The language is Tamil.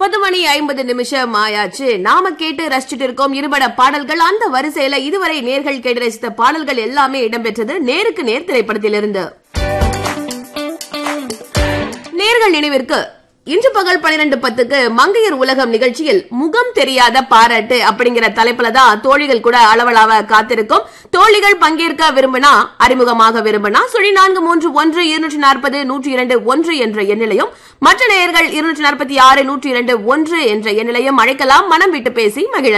பத்து மணி ஐம்பது நிமிஷம் ஆயாச்சு நாம கேட்டு ரசிச்சுட்டு இருக்கோம் இருபட பாடல்கள் அந்த வரிசையில இதுவரை நேர்கள் கேட்டு ரசித்த பாடல்கள் எல்லாமே இடம்பெற்றது நேருக்கு நேர் திரைப்படத்திலிருந்து நேர்கள் நினைவிற்கு இன்று பகல் பனிரெண்டு பத்துக்கு மங்கையர் உலகம் நிகழ்ச்சியில் முகம் தெரியாத பாராட்டு அப்படிங்கிற தலைப்புல தான் தோழிகள் கூட அளவலாவ காத்திருக்கும் தோழிகள் பங்கேற்க விரும்பினா அறிமுகமாக விரும்பினா சுழி நான்கு மூன்று ஒன்று இருநூற்றி நாற்பது நூற்றி இரண்டு ஒன்று என்ற எண்ணிலையும் மற்ற நேயர்கள் இருநூற்றி நாற்பத்தி ஆறு நூற்றி இரண்டு ஒன்று என்ற எண்ணிலையும் அழைக்கலாம் மனம் விட்டு பேசி மகிழ